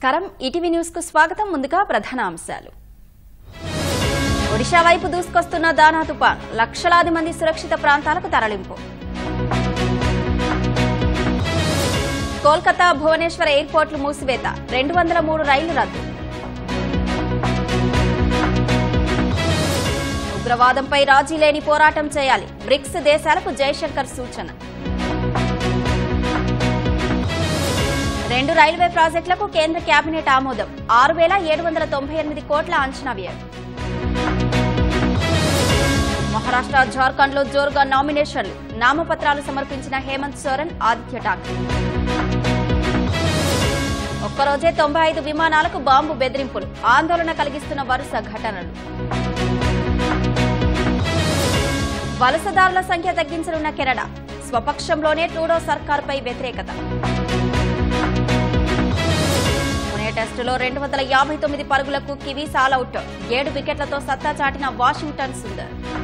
నమస్కారం ETV news కు స్వాగతం ముందుగా ప్రధాన అంశాలు ఒడిశా వైపు దూసుకొస్తున్న దానా తుపాన్ లక్షలాది మంది సురక్షిత ప్రాంతాలకు తరలింపు కోల్కతా భువనేశ్వర్ ఎయిర్పోర్ట్లు మూసివేత రెండు వందల మూడు రైళ్లు రద్దు ఉగ్రవాదంపై రాజీ లేని పోరాటం చేయాలి బ్రిక్స్ దేశాలకు జయశంకర్ సూచన రెండు రైల్వే ప్రాజెక్టులకు కేంద్ర కేబినెట్ ఆమోదం ఆరు వేల ఏడు వందల తొంభై ఎనిమిది కోట్ల అంచనా వ్యయం మహారాష్ట్ర జార్ఖండ్ లో జోరుగా నామినేషన్లు నామపత్రాలు సమర్పించిన హేమంత్ సోరెన్ ఆదిత్య ఠాక్రే ఒక్కరోజే తొంభై ఐదు విమానాలకు బాంబు బెదిరింపులు ఆందోళన కలిగిస్తున్న వరుస ఘటనలు వలసదారుల సంఖ్య తగ్గించనున్న కెనడా స్వపక్షంలోనే ట్రూడో సర్కార్పై వ్యతిరేకత పుణే టెస్టులో రెండు వందల యాభై తొమ్మిది పరుగులకు కివీస్ ఆలౌట్ ఏడు వికెట్లతో సత్తా చాటిన వాషింగ్టన్ సుందర్